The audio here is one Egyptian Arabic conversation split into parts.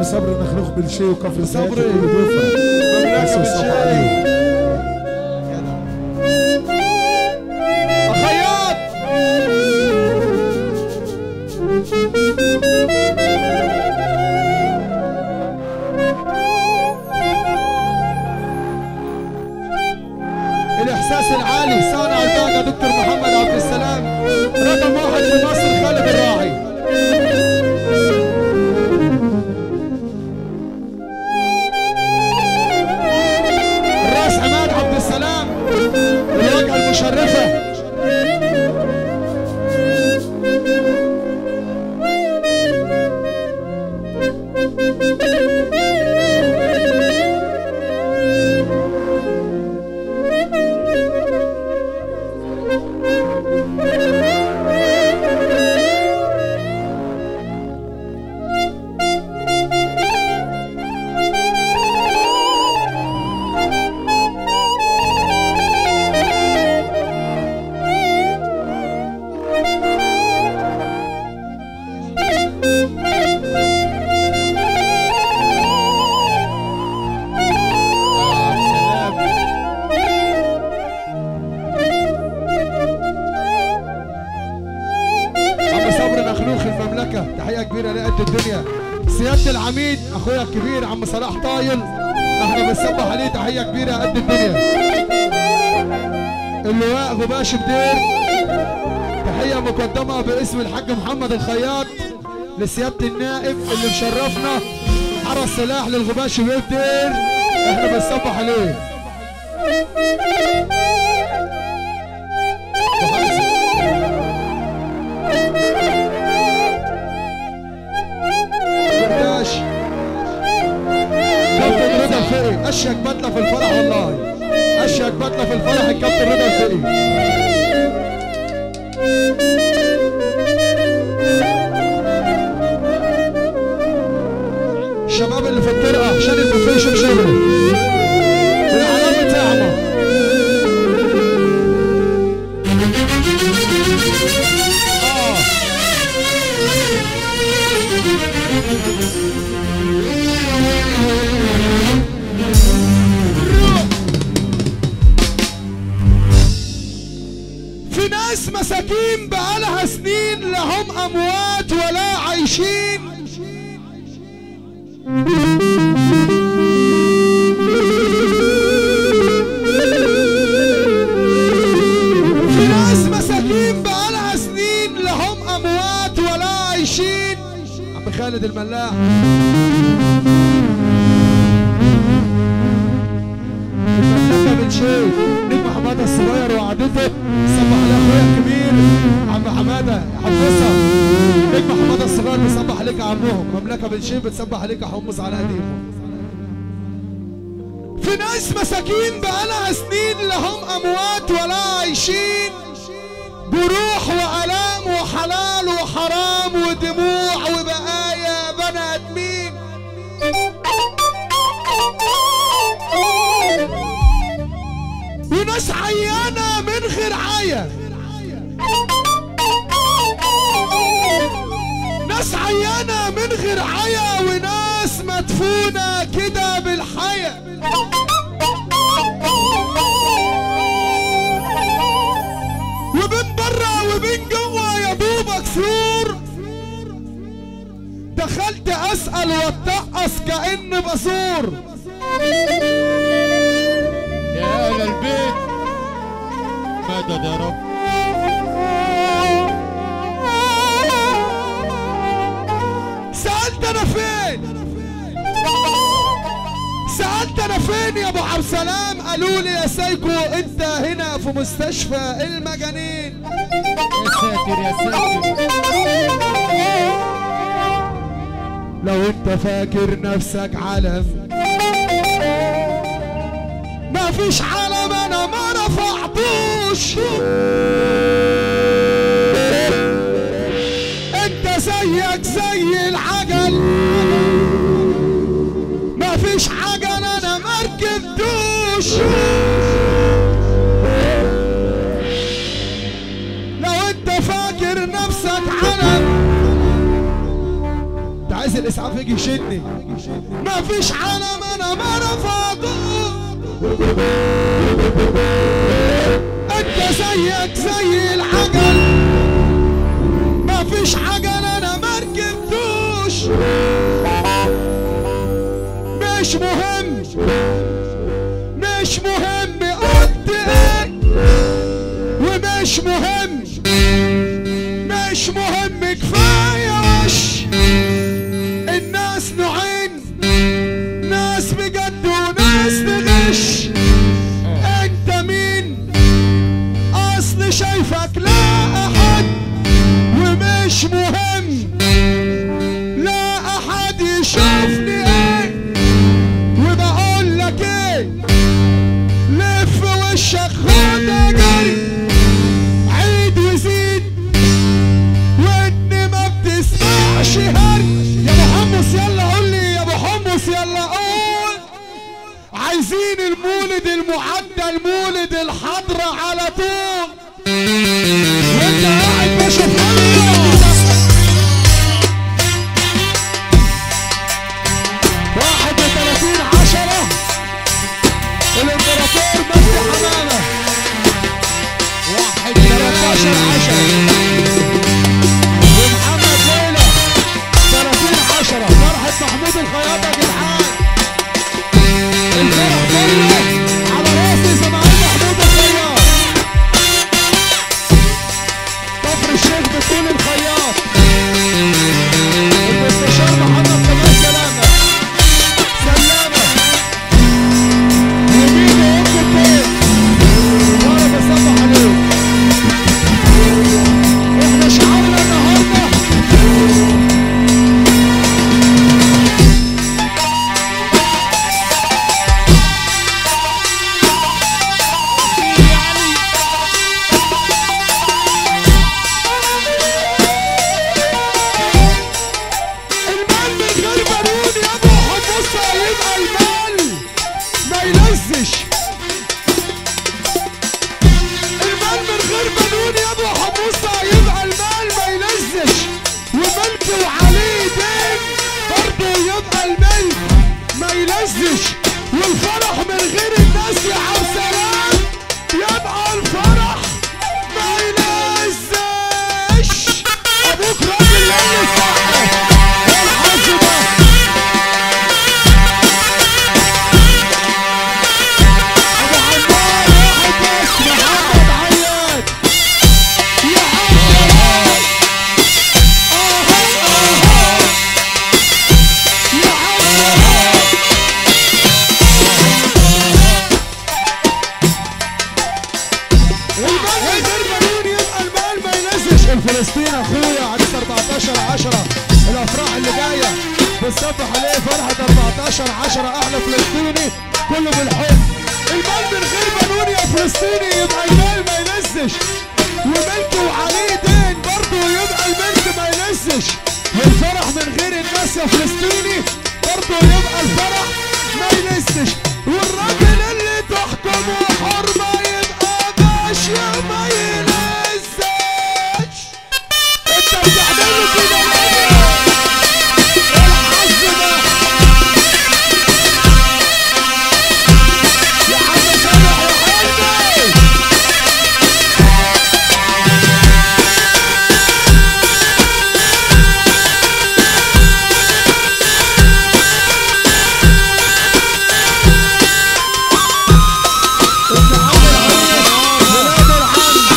عم صبري نخلخ بالشي وكفر صبري. صبري كله بيفرح مملكة بس الصف بالشي. عليه خياط الإحساس العالي صانع الباقة دكتور محمد عبد السلام رقم واحد في مصر خالد الراعي الراس عماد عبد السلام والواجهة المشرفة عم صبري مخلوخ المملكة تحية كبيرة لقد الدنيا سيادة العميد أخويا الكبير عم صلاح طايل احنا بنصبح عليه تحية كبيرة قد الدنيا اللواء غباش بدير تحية مقدمة باسم الحاج محمد الخياط لسيادة النائب اللي مشرفنا حرس سلاح للغباش بدير احنا بنصبح عليه قرداش كابتن رضا الفقي اشيك بطله في الفرح والله اشيك بطله في الفرح الكابتن رضا الفقي الشباب اللي في الطرقه عشان البوفيه شوف شغله العلامه تعمى اه في ناس مساكين بقالها سنين لهم اموات ولا عايشين في ناس مساكين بقالها سنين لهم اموات ولا عايشين عم خالد الملاح المملكة بن شيخ نجم حمادة الصغير وعدته صبح على اخويا الكبير عم حمادة حفظها نجم حمادة الصغير بيصبح عليك يا عمهم مملكة بن شيخ بتصبح عليك يا حمص على ايديهم في ناس مساكين بقالها سنين لهم اموات ولا عايشين جروح والام وحلال وحرام ودموع وبقايا بني ادمين وناس عيانة من غير عيا ناس عيانة من غير عيا وناس مدفونة كده بالحياة وبين برا وبين جوا يا دوبك سرور دخلت اسأل واتقص كأني بزور يا أهل البيت مدد يا رب سألت انا فين سألت انا فين يا ابو عبد السلام قالوا لي يا سايكو انت هنا في مستشفى المجانين يا ساتر يا ساتر لو انت فاكر نفسك علم ما فيش علم انا ما رفعتوش انت زيك زي العجل ما فيش عجل انا ما ركبتوش لو انت فاكر نفسك علم تعز عايز الاسعاف يجي يشدني ما فيش علم انا ما رفضته انت زيك زي العجل ما فيش عجل انا ما ركبتوش مش مهم مش مهم قلت ايه ومش مهم مش مهم كفايه وش الناس نوعين ناس بجد وناس بغش انت مين اصل شايفك لا احد ومش مهم لا احد يشوفني ايه وبقول لك ايه لف وشك خد جري عيد وزيد واني ما بتسمعش هري يا ابو حمص يلا قول لي يا ابو حمص يلا قول عايزين المولد المعدى المولد الحضرة على طول وانت قاعد باشا واحد وثلاثين عشرة الامبراطور مجدي حمامة واحد 13 عشرة ومحمد ليلى 30 عشرة فرحة محمود الخياط يا جدعان الفرح كله على راسي سماعين محمود الخياط كفر الشيخ بتقول الخياط المستشار محمد كمال سلامة سلامة يمين ام البيت وانا بصبح عليك احنا شعارنا النهارده المال من غير بارود يا ابو حمصه يبقى المال ما يلزش المال من غير بنون يا ابو حموصه يبقى المال ما يلزش وملك وعليه دين برضه يبقى الملك ما يلزش والفرح من غير الناس يا عم سلام يبقى الفرح ما يلزش ابوك راجل اللي صح الحظ ده ابو عمار واحد بس محمد عياد يا عبد آه آه يا عبد المال غير بنون يبقى المال ما ينزلش الفلسطين اخويا عريس 14 10 الافراح اللي جايه بتصبح عليه فرحه 14 10 احلى فلسطيني كله بالحب المال من غير بنون يا فلسطيني يبقى المال ما ينزش وملك وعليه دين برضه يبقى الملك ما ينزش والفرح من غير الناس يا فلسطيني برضه يبقى الفرح ما ينزش والراجل اللي تحكمه حرمه يبقى باشا ما ينزش انت بتعمله كده ليه؟ الحظ ده يا عم سامح يا حبيبي ابن عم العريس ولاد العم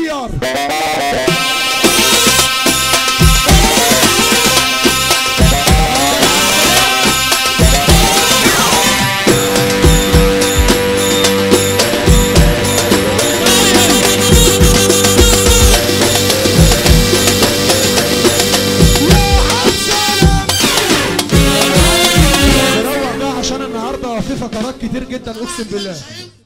الصغير نروح بقى عشان النهارده في فقرات كتير جدا اقسم بالله